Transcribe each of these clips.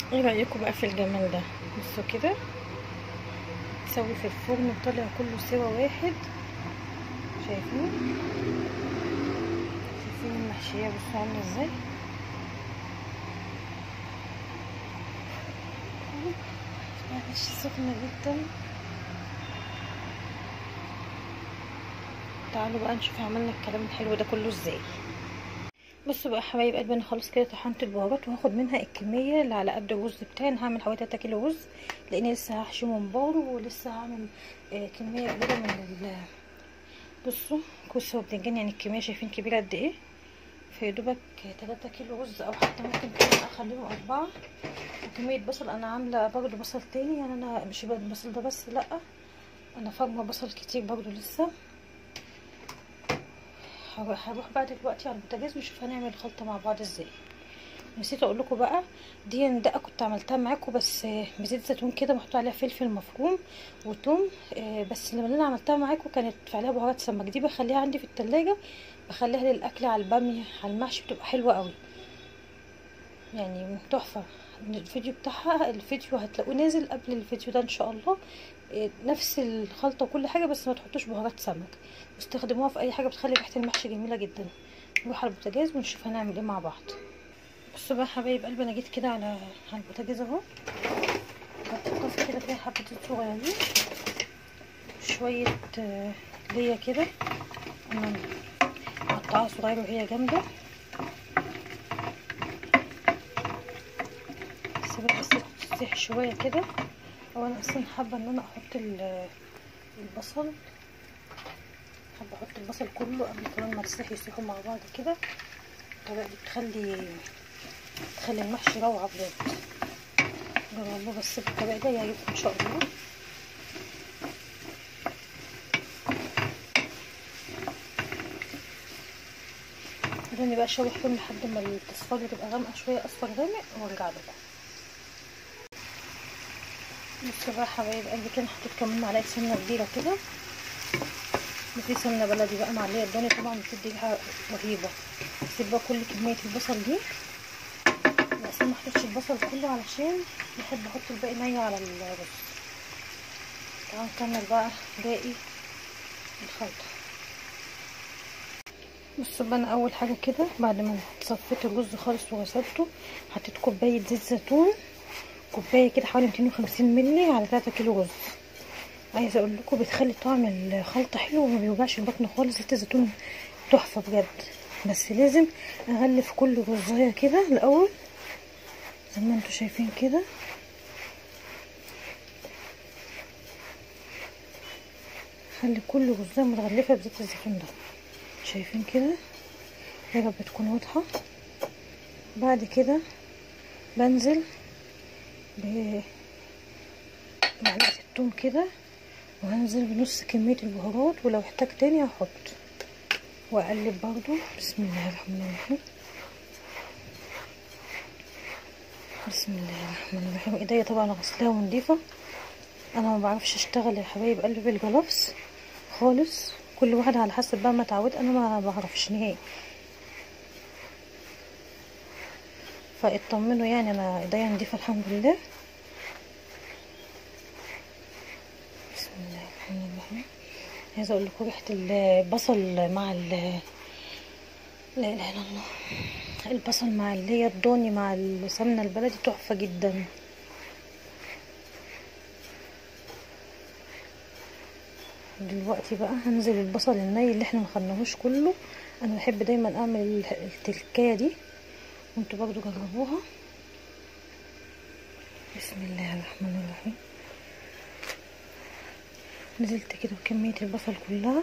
ايه رأيكم بقى في الجمال ده بصوا كده تسوي في الفرن وطلع كله سوا واحد شايفين شايفين المحشية بصوا عاملة ازاي معلش سخنة جدا تعالوا بقى نشوف عملنا الكلام الحلو ده كله ازاي بصوا بقى حبايب قلبي انا خلاص كده طحنت البهارات وهاخد منها الكميه اللي على قد الرز بتاعي انا هعمل حوالي 3 كيلو رز لاني لسه هحشي ممبار ولسه هعمل آه كميه كبيره من ال بصوا كوسه وبتنجان يعني الكميه شايفين كبيره قد ايه في دوبك 3 كيلو رز او حتى ممكن كمان اخليهم اربعه وكميه بصل انا عامله برضو بصل تاني يعني انا مش البصل ده بس لا انا فارمه بصل كتير برضو لسه هروح بقى دلوقتي على البوتاجاز ونشوف هنعمل الخلطه مع بعض ازاي نسيت اقول لكم بقى دي دقه كنت عملتها معاكم بس بزيت زيتون كده محطوط عليها فلفل مفروم وتوم بس لما انا عملتها معاكم كانت عليها بهارات سمك دي بخليها عندي في التلاجة بخليها للاكل على الباميه على المحشي بتبقى حلوه قوي يعني تحفه الفيديو بتاعها الفيديو هتلاقوه نازل قبل الفيديو ده ان شاء الله نفس الخلطه وكل حاجه بس ما تحطوش بهارات سمك واستخدموها في اي حاجه بتخلي ريحه المحشي جميله جدا نروح على البوتاجاز ونشوف هنعمل ايه مع بعض بصوا بقى حبايب قلبي انا جيت كده على على البوتاجاز اهو طاسه كده فيها حبه زيت صغيرين شويه ليا كده انا مقطعها صغير وهي جامده سيبها بس تسيح شويه كده هو انا اصلا حابه ان انا احط البصل حابه احط البصل كله قبل كمان ما تسيح يسيحوا مع بعض كده الطريقه دي بتخلي تخلي المحشي روعه بجد جربوه بس بالطريقه دي هيعجبكم ان شاء الله خلوني بقى اشوح فيهم لحد ما التصفار تبقى غامقه شويه اصفر غامق وارجع لكم بصوا بقى حبايب قلبي كده حطيت كمان معلقه سمنه كبيره كده وفي سمنه بلدي بقى معلقه الدنيا طبعا بتدي ريحه رهيبه هسيب بقى كل كميه البصل دي بس ما حطيتش البصل كله علشان بحب احط الباقي ني على الرز تعالوا نكمل بقى باقي الخلطه بصوا بقى انا اول حاجه كده بعد ما صفيت الرز خالص وغسلته حطيت كوبايه زيت زيتون كوبايه كده حوالي 250 مللي على 3 كيلو رز عايزه اقول لكم بتخلي طعم الخلطه حلو وما بيوجعش البطن خالص زيت الزيتون تحفه بجد بس لازم اغلف كل رزايه كده الاول زي ما انتم شايفين كده خلي كل رزايه متغلفه بزيت الزيتون ده شايفين كده يا رب تكون واضحه بعد كده بنزل بمعلقه التوم كده وهنزل بنص كميه البهارات ولو احتاج تاني هحط واقلب برضو بسم الله الرحمن الرحيم بسم الله الرحمن الرحيم ايديا طبعا غسلاها ونضيفه انا ما بعرفش اشتغل يا حبايب قلبي بالجلافز خالص كل واحد على حسب بقى ما اتعود انا ما بعرفش نهائي فاطمنوا يعني انا ايديا نضيفه الحمد لله بسم الله الرحمن الرحيم عايزه اقول لكم ريحه البصل مع ال لا اله الا الله البصل مع اللي هي الضاني مع السمنه البلدي تحفه جدا دلوقتي بقى هنزل البصل الني اللي احنا مخلناهوش كله انا بحب دايما اعمل التلكايه دي وانتوا برضو جربوها بسم الله الرحمن الرحيم نزلت كده بكمية البصل كلها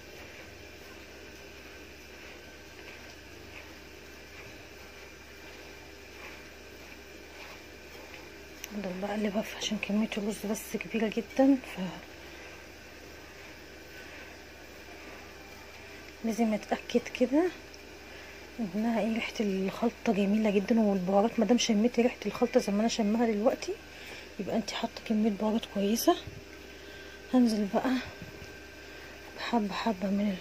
افضل بقى اقلبها عشان كمية الرز بس كبيرة جدا ف لازم اتأكد كده انها ايه ريحة الخلطة جميلة جدا والبهارات مادام شميتي ريحة الخلطة زي ما انا شمها دلوقتي يبقى انت حاطة كمية بهارات كويسة هنزل بقى بحبة حبة من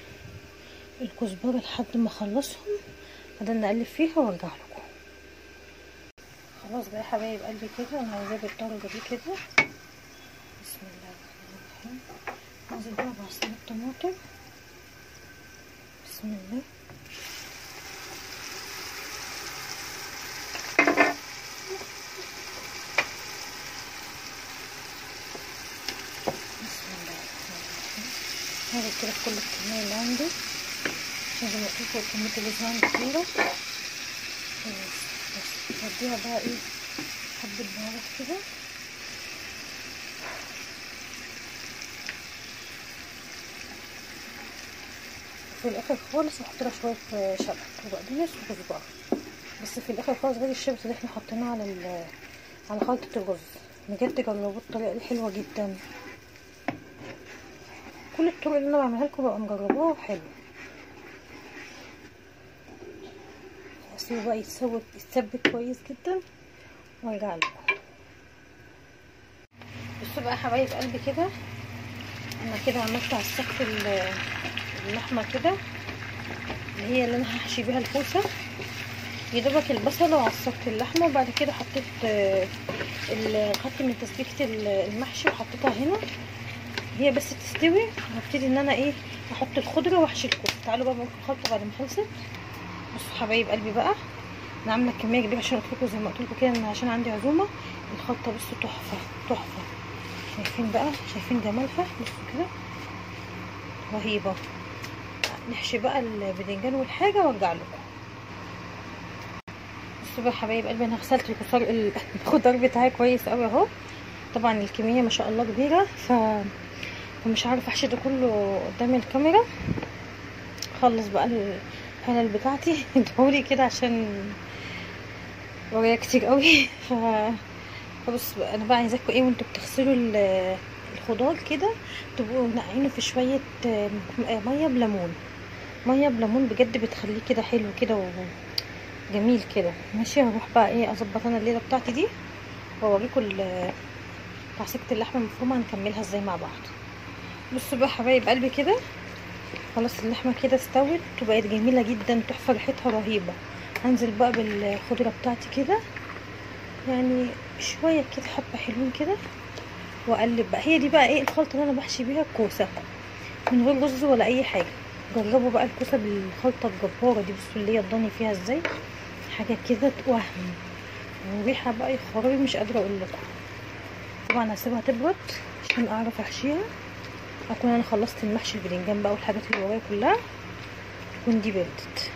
الكزبرة لحد ما اخلصهم بعدين نقلب فيها وارجع لكم خلاص بقى يا حبايب قلبي كده انا عايزاه بالدرجه دي كده بسم الله الرحمن الرحيم ننزل بقى بعصير الطماطم بسم الله بسم الله الرحمن الرحيم هذا كده كل الكمية اللي عندي عشان زي ما قلت لكم كمية اللزان كتيرة بس بس هديها بقى ايه حبة بهارات كده في الاخر خالص هحط لها شويه شبت وبقدونس وكزبره بس في الاخر خالص غير الشبت اللي احنا حطيناه على ال- على خلطه الرز بجد جربوا الطريقه دي حلوه جدا كل الطرق اللي انا بعملها لكم ببقى مجرباها وحلوه اسيبه بقى يتسوى يتسبك كويس جدا وارجع لكم بصوا بقى يا حبايب قلبي كده انا كده عملت على السقف ال- اللحمه كده اللي هي اللي انا هحشي بيها الكوسه يا دوبك البصله وعصقت اللحمه وبعد كده حطيت آه، ال- خدت من تسبيكه ال- المحشي وحطيتها هنا هي بس تستوي هبتدي ان انا ايه احط الخضره واحشي الكوسه تعالوا بقى نقول الخلطه بعد ما خلصت بصوا حبايب قلبي بقى انا عامله كميه كبيره عشان قلت لكم زي ما قلت لكم كده ان عشان عندي عزومه الخلطه بصوا تحفه تحفه شايفين بقى شايفين جمالها بصوا كده رهيبه نحشي بقى الباذنجان والحاجه وارجع لكم بصوا بقى حبايب قلبي انا غسلت الخضار الخضار بتاعي كويس قوي اهو طبعا الكميه ما شاء الله كبيره ف فمش عارفه احشي ده كله قدام الكاميرا خلص بقى الحلل بتاعتي ادهولي كده عشان ورايا كتير قوي ف فبص بقى انا بقى عايزاكم ايه وانتوا بتغسلوا ال- الخضار كده تبقوا نقعينه في شويه آه، ميه بليمون ميه بليمون بجد بتخليه كده حلو كده وجميل كده ماشي هروح بقى ايه اظبط انا الليله بتاعتي دي واوريكم ال- تعصيجة اللحمه المفرومه هنكملها ازاي مع بعض بصوا بقى حبايب قلبي كده خلاص اللحمه كده استوت وبقت جميله جدا تحفه ريحتها رهيبه هنزل بقى بالخضره بتاعتي كده يعني شويه كده حبه حلوين كده واقلب بقى هي دي بقى ايه الخلطه اللي انا بحشي بيها الكوسه من غير رز ولا اي حاجه جربوا بقى الكوسه بالخلطه الجباره دي بصوا اللي هي الضاني فيها ازاي حاجه كده توهم وريحه بقى يا خرابي مش قادره اقول لكم طبعا هسيبها تبرد عشان اعرف احشيها اكون انا خلصت المحشي الباذنجان بقى والحاجات اللي ورايا كلها تكون دي بردت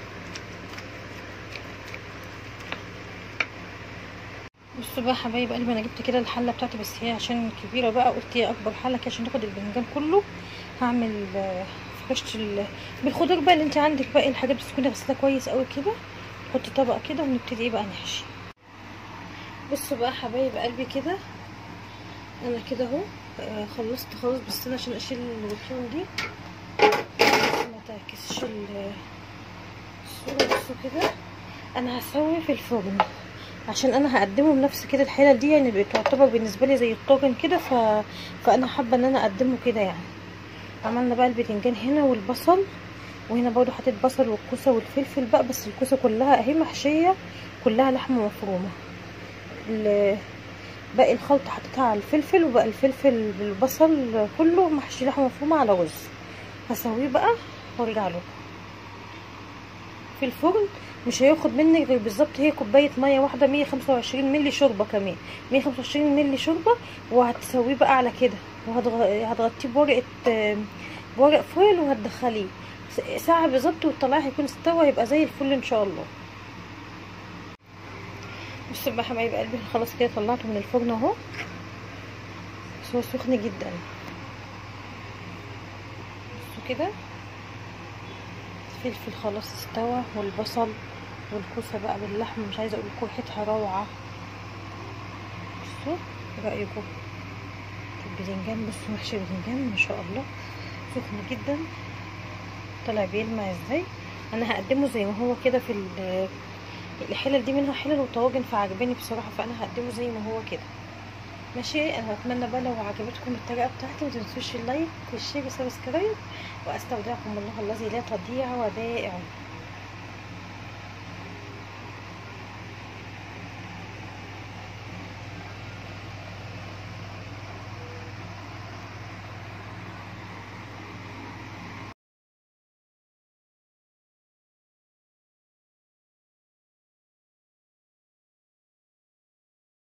بصوا بقى حبايب قلبي انا جبت كده الحله بتاعتي بس هي عشان كبيره بقى قلت هي اكبر حله كده عشان تاخد الباذنجان كله هعمل آه، فرشة ال... بالخضار بقى اللي انت عندك بقى الحاجات بس تكوني غسلها كويس قوي كده حطي طبق كده ونبتدي ايه بقى نحشي بصوا بقى حبايب قلبي كده انا كده اهو آه، خلصت خلاص بس انا عشان اشيل الغطيان دي ما تعكسش ال- الصورة بصوا كده انا هسوي في الفرن عشان انا هقدمه بنفس كده الحلل دي يعني تعتبر بالنسبه لي زي الطاجن كده ف... فانا حابه ان انا اقدمه كده يعني عملنا بقى الباذنجان هنا والبصل وهنا برضو حطيت بصل والكوسه والفلفل بقى بس الكوسه كلها اهي محشيه كلها لحمه مفرومه ال- باقي الخلطه حطيتها على الفلفل وبقى الفلفل بالبصل كله محشي لحمه مفرومه على رز هسويه بقى وارجع له في الفرن مش هياخد منك غير بالظبط هي كوبايه ميه واحده 125 مللي شوربه كمان 125 مللي شوربه وهتسويه بقى على كده وهتغطيه بورقه آم، بورق فويل وهتدخليه س- ساعه بالظبط وتطلعيه هيكون استوى يبقى زي الفل ان شاء الله بصوا بقى حبايب قلبي خلاص كده طلعته من الفرن اهو بس هو سخن جدا بصوا كده الفلفل خلاص استوى والبصل والكوسه بقى باللحمه مش عايزه اقول لكم ريحتها روعه بصوا إيه رايكم في الباذنجان بصوا محشي باذنجان ما شاء الله سخن جدا طلع بيلمع ازاي انا هقدمه زي ما هو كده في ال- الحلل دي منها حلل وطواجن فعجباني بصراحه فانا هقدمه زي ما هو كده ماشي انا اتمنى بقى لو عجبتكم الطريقه بتاعتي ما تنسوش اللايك والشير والسبسكرايب واستودعكم الله الذي لا تضيع ودائعه